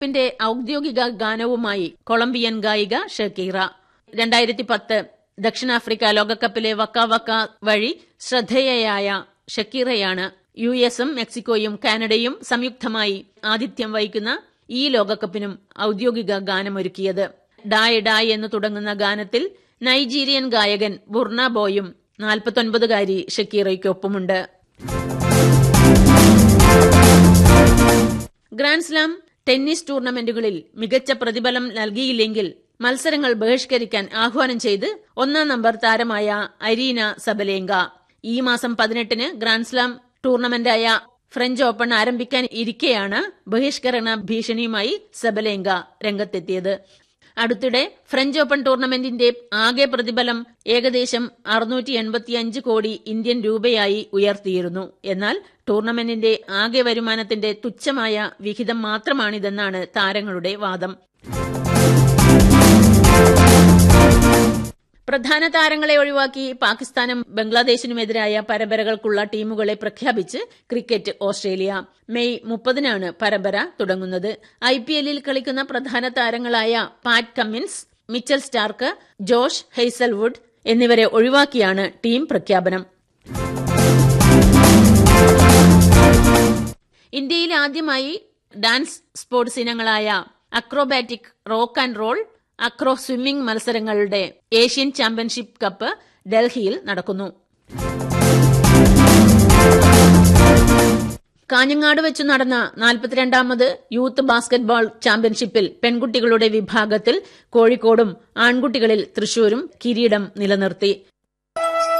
പ്പിന്റെ ഔദ്യോഗിക ഗാനവുമായി കൊളംബിയൻ ഗായിക ഷക്കീറ രണ്ടായിരത്തി പത്ത് ദക്ഷിണാഫ്രിക്ക ലോകകപ്പിലെ വക്ക വക്ക വഴി ശ്രദ്ധേയയായ ഷക്കീറയാണ് യു എസും മെക്സിക്കോയും കാനഡയും സംയുക്തമായി ആതിഥ്യം വഹിക്കുന്ന ഈ ലോകകപ്പിനും ഔദ്യോഗിക ഗാനമൊരുക്കിയത് ഡായ് ഡായ് എന്ന് തുടങ്ങുന്ന ഗാനത്തിൽ നൈജീരിയൻ ഗായകൻ ബുർണ ബോയും നാൽപ്പത്തൊൻപതുകാരി ഷക്കീറയ്ക്കൊപ്പമുണ്ട് ഗ്രാൻഡ്സ്ലാം ടെന്നീസ് ടൂർണമെന്റുകളിൽ മികച്ച പ്രതിഫലം നൽകിയില്ലെങ്കിൽ മത്സരങ്ങൾ ബഹിഷ്കരിക്കാൻ ആഹ്വാനം ചെയ്ത് ഒന്നാം നമ്പർ താരമായ അരീന സബലേങ്ക ഈ മാസം പതിനെട്ടിന് ഗ്രാൻഡ്സ്ലാം ടൂർണമെന്റായ ഫ്രഞ്ച് ഓപ്പൺ ആരംഭിക്കാൻ ഇരിക്കെയാണ് ബഹിഷ്കരണ ഭീഷണിയുമായി സബലേങ്ക രംഗത്തെത്തിയത് അടുത്തിടെ ഫ്രഞ്ച് ഓപ്പൺ ടൂർണമെന്റിന്റെ ആകെ പ്രതിഫലം ഏകദേശം അറുന്നൂറ്റി എൺപത്തിയഞ്ച് കോടി ഇന്ത്യൻ രൂപയായി ഉയർത്തിയിരുന്നു എന്നാൽ ടൂർണമെന്റിന്റെ ആകെ വരുമാനത്തിന്റെ തുച്ഛമായ വിഹിതം മാത്രമാണിതെന്നാണ് താരങ്ങളുടെ വാദം പ്രധാന താരങ്ങളെ ഒഴിവാക്കി പാകിസ്ഥാനും ബംഗ്ലാദേശിനുമെതിരായ പരമ്പരകൾക്കുള്ള ടീമുകളെ പ്രഖ്യാപിച്ച് ക്രിക്കറ്റ് ഓസ്ട്രേലിയ മെയ് മുപ്പതിനാണ് പരമ്പര തുടങ്ങുന്നത് ഐ പി എല്ലിൽ കളിക്കുന്ന പ്രധാന താരങ്ങളായ Pat Cummins Mitchell Starc Josh Hazlewood എന്നിവരെ ഒഴിവാക്കിയാണ് ടീം പ്രഖ്യാപനം ഇന്ത്യയിൽ ആദ്യമായി ഡാൻസ് സ്പോർട്സ് ഇനങ്ങളായ acrobatic rock and roll acro swimming മത്സരങ്ങളുടെ ഏഷ്യൻ ചാമ്പ്യൻഷിപ്പ് കപ്പ് ഡൽഹിയിൽ നടക്കുന്നു കാഞ്ഞങ്ങാട് വെച്ച് നടന്ന നാൽപ്പത്തിരണ്ടാമത് യൂത്ത് ബാസ്കറ്റ്ബോൾ ചാമ്പ്യൻഷിപ്പിൽ പെൺകുട്ടികളുടെ വിഭാഗത്തിൽ കോഴിക്കോടും ആൺകുട്ടികളിൽ തൃശൂരും കിരീടം നിലനിർത്തി